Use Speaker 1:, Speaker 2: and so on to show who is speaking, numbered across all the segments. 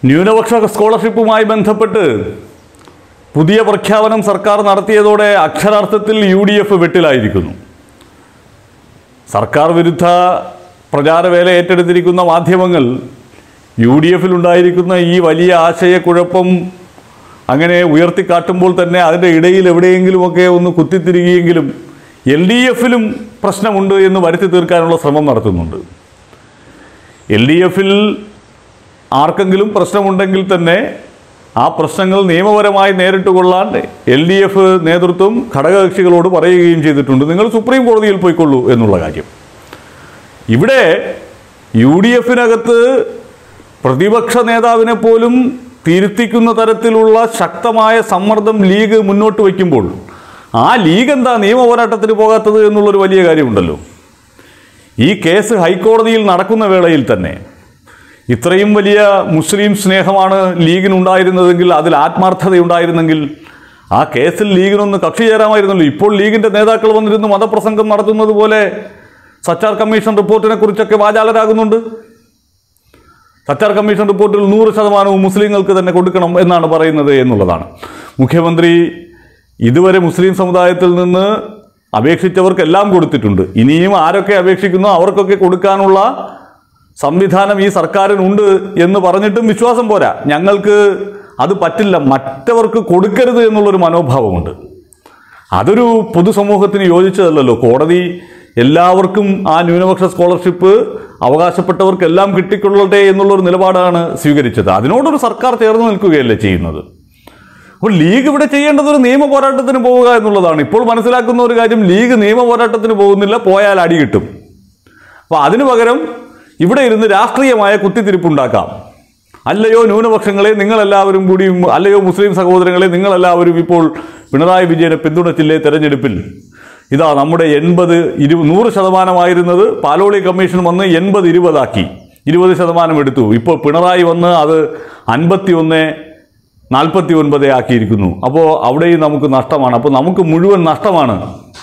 Speaker 1: ന്യൂനപക്ഷ സ്കോളർഷിപ്പുമായി ബന്ധപ്പെട്ട് പുതിയ പ്രഖ്യാപനം സർക്കാർ നടത്തിയതോടെ അക്ഷരാർത്ഥത്തിൽ യു ഡി എഫ് വെട്ടിലായിരിക്കുന്നു സർക്കാർ വിരുദ്ധ പ്രചാരവേല ഏറ്റെടുത്തിരിക്കുന്ന മാധ്യമങ്ങൾ യു ഡി എഫിലുണ്ടായിരിക്കുന്ന ഈ വലിയ ആശയക്കുഴപ്പം അങ്ങനെ ഉയർത്തിക്കാട്ടുമ്പോൾ തന്നെ അതിൻ്റെ ഇടയിൽ എവിടെയെങ്കിലുമൊക്കെ ഒന്ന് കുത്തിത്തിരികെങ്കിലും എൽ ഡി എഫിലും പ്രശ്നമുണ്ട് എന്ന് വരുത്തി തീർക്കാനുള്ള ശ്രമം നടത്തുന്നുണ്ട് എൽ ഡി എഫിൽ ആർക്കെങ്കിലും പ്രശ്നമുണ്ടെങ്കിൽ തന്നെ ആ പ്രശ്നങ്ങൾ നിയമപരമായി നേരിട്ട് കൊള്ളാൻ എൽ ഡി എഫ് നേതൃത്വം ഘടകകക്ഷികളോട് പറയുകയും ചെയ്തിട്ടുണ്ട് നിങ്ങൾ സുപ്രീം കോടതിയിൽ പോയിക്കൊള്ളൂ എന്നുള്ള കാര്യം ഇവിടെ യു ഡി എഫിനകത്ത് പ്രതിപക്ഷ നേതാവിനെ പോലും തിരുത്തിക്കുന്ന തരത്തിലുള്ള ശക്തമായ സമ്മർദ്ദം ലീഗ് മുന്നോട്ട് വയ്ക്കുമ്പോൾ ആ ലീഗ് എന്താ നിയമ പോരാട്ടത്തിന് പോകാത്തത് എന്നുള്ളൊരു വലിയ കാര്യമുണ്ടല്ലോ ഈ കേസ് ഹൈക്കോടതിയിൽ നടക്കുന്ന വേളയിൽ തന്നെ ഇത്രയും വലിയ മുസ്ലിം സ്നേഹമാണ് ലീഗിനുണ്ടായിരുന്നതെങ്കിൽ അതിൽ ആത്മാർത്ഥതയുണ്ടായിരുന്നെങ്കിൽ ആ കേസിൽ ലീഗിനൊന്ന് കക്ഷി ചേരാമായിരുന്നല്ലോ ഇപ്പോൾ ലീഗിൻ്റെ നേതാക്കൾ വന്നിരുന്ന് മതപ്രസംഗം നടത്തുന്നത് പോലെ സച്ചാർ കമ്മീഷൻ റിപ്പോർട്ടിനെ കുറിച്ചൊക്കെ വാചാലരാകുന്നുണ്ട് സച്ചാർ കമ്മീഷൻ റിപ്പോർട്ടിൽ നൂറ് ശതമാനവും മുസ്ലിങ്ങൾക്ക് തന്നെ കൊടുക്കണം എന്നാണ് പറയുന്നത് എന്നുള്ളതാണ് മുഖ്യമന്ത്രി ഇതുവരെ മുസ്ലിം സമുദായത്തിൽ നിന്ന് അപേക്ഷിച്ചവർക്കെല്ലാം കൊടുത്തിട്ടുണ്ട് ഇനിയും ആരൊക്കെ അപേക്ഷിക്കുന്നോ അവർക്കൊക്കെ കൊടുക്കാനുള്ള സംവിധാനം ഈ സർക്കാരിനുണ്ട് എന്ന് പറഞ്ഞിട്ടും വിശ്വാസം പോരാ ഞങ്ങൾക്ക് അത് പറ്റില്ല മറ്റവർക്ക് കൊടുക്കരുത് എന്നുള്ളൊരു മനോഭാവമുണ്ട് അതൊരു പൊതുസമൂഹത്തിന് യോജിച്ചതല്ലല്ലോ കോടതി എല്ലാവർക്കും ആ ന്യൂനപക്ഷ സ്കോളർഷിപ്പ് അവകാശപ്പെട്ടവർക്കെല്ലാം കിട്ടിക്കൊള്ളട്ടെ എന്നുള്ളൊരു നിലപാടാണ് സ്വീകരിച്ചത് അതിനോടൊരു സർക്കാർ ചേർന്ന് നിൽക്കുകയല്ലേ ചെയ്യുന്നത് അപ്പോൾ ലീഗ് ഇവിടെ ചെയ്യേണ്ടത് ഒരു നിയമ പോരാട്ടത്തിന് പോവുക എന്നുള്ളതാണ് ഇപ്പോൾ മനസ്സിലാക്കുന്ന ഒരു കാര്യം ലീഗ് നിയമ പോരാട്ടത്തിന് പോകുന്നില്ല പോയാൽ അടി കിട്ടും അപ്പോൾ അതിനു പകരം ഇവിടെ ഇരുന്ന് രാഷ്ട്രീയമായ കുത്തിത്തിരിപ്പുണ്ടാക്കാം അല്ലയോ ന്യൂനപക്ഷങ്ങളെ നിങ്ങളെല്ലാവരും കൂടി അല്ലയോ മുസ്ലിം സഹോദരങ്ങളെ നിങ്ങളെല്ലാവരും ഇപ്പോൾ പിണറായി വിജയനെ പിന്തുണച്ചില്ലേ തെരഞ്ഞെടുപ്പിൽ ഇതാ നമ്മുടെ എൺപത് ഇരു നൂറ് ശതമാനമായിരുന്നത് പാലോളി കമ്മീഷൻ വന്ന് എൺപത് ഇരുപതാക്കി ഇരുപത് ശതമാനം എടുത്തു ഇപ്പോൾ പിണറായി വന്ന് അത് അൻപത്തി ഒന്ന് നാൽപ്പത്തി ഒൻപതേ ആക്കിയിരിക്കുന്നു അപ്പോൾ അവിടെയും നമുക്ക് നഷ്ടമാണ് അപ്പോൾ നമുക്ക് മുഴുവൻ നഷ്ടമാണ്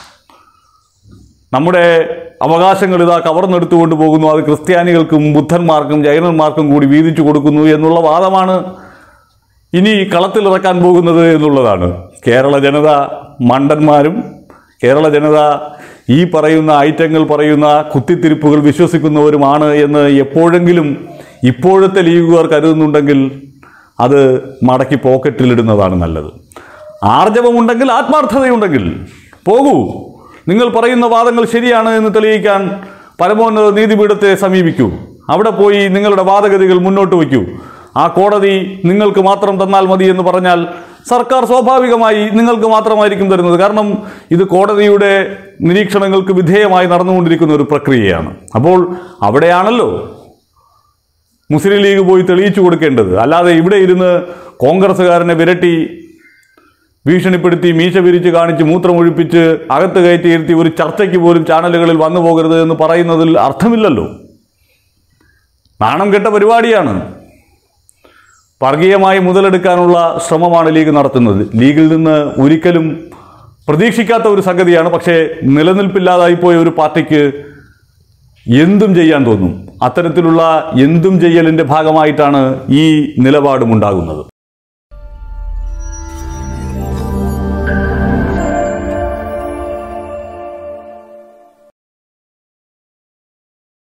Speaker 1: നമ്മുടെ അവകാശങ്ങൾ ഇതാ കവർന്നെടുത്തുകൊണ്ട് പോകുന്നു അത് ക്രിസ്ത്യാനികൾക്കും ബുദ്ധന്മാർക്കും ജൈനന്മാർക്കും കൂടി വീതിച്ചു കൊടുക്കുന്നു എന്നുള്ള വാദമാണ് ഇനി കളത്തിലിറക്കാൻ പോകുന്നത് എന്നുള്ളതാണ് കേരള ജനത മണ്ടന്മാരും കേരള ജനത ഈ പറയുന്ന ഐറ്റങ്ങൾ പറയുന്ന കുത്തിത്തിരിപ്പുകൾ വിശ്വസിക്കുന്നവരുമാണ് എന്ന് എപ്പോഴെങ്കിലും ഇപ്പോഴത്തെ ലീഗുകാർ കരുതുന്നുണ്ടെങ്കിൽ അത് മടക്കി പോക്കറ്റിലിടുന്നതാണ് നല്ലത് ആർജവമുണ്ടെങ്കിൽ ആത്മാർത്ഥതയുണ്ടെങ്കിൽ പോകൂ നിങ്ങൾ പറയുന്ന വാദങ്ങൾ ശരിയാണ് എന്ന് തെളിയിക്കാൻ പരമോന്നത നീതിപീഠത്തെ സമീപിക്കൂ അവിടെ പോയി നിങ്ങളുടെ വാദഗതികൾ മുന്നോട്ട് വയ്ക്കൂ ആ കോടതി നിങ്ങൾക്ക് മാത്രം തന്നാൽ മതി എന്ന് പറഞ്ഞാൽ സർക്കാർ സ്വാഭാവികമായി നിങ്ങൾക്ക് മാത്രമായിരിക്കും തരുന്നത് കാരണം ഇത് കോടതിയുടെ നിരീക്ഷണങ്ങൾക്ക് വിധേയമായി നടന്നുകൊണ്ടിരിക്കുന്ന ഒരു പ്രക്രിയയാണ് അപ്പോൾ അവിടെയാണല്ലോ മുസ്ലിം ലീഗ് പോയി തെളിയിച്ചു കൊടുക്കേണ്ടത് അല്ലാതെ ഇവിടെ ഇരുന്ന് കോൺഗ്രസ്സുകാരനെ വിരട്ടി ഭീഷണിപ്പെടുത്തി മീശ വിരിച്ച് കാണിച്ച് മൂത്രമൊഴിപ്പിച്ച് അകത്ത് കയറ്റി ഇരുത്തി ഒരു ചർച്ചയ്ക്ക് പോലും ചാനലുകളിൽ വന്നു പോകരുത് എന്ന് പറയുന്നതിൽ അർത്ഥമില്ലല്ലോ നാണം കെട്ട പരിപാടിയാണ് വർഗീയമായി മുതലെടുക്കാനുള്ള ശ്രമമാണ് ലീഗ് നടത്തുന്നത് ലീഗിൽ നിന്ന് ഒരിക്കലും പ്രതീക്ഷിക്കാത്ത ഒരു സംഗതിയാണ് പക്ഷേ നിലനിൽപ്പില്ലാതായിപ്പോയ ഒരു പാർട്ടിക്ക് എന്തും ചെയ്യാൻ തോന്നും അത്തരത്തിലുള്ള എന്തും ചെയ്യലിൻ്റെ ഭാഗമായിട്ടാണ് ഈ നിലപാടും ഉണ്ടാകുന്നത്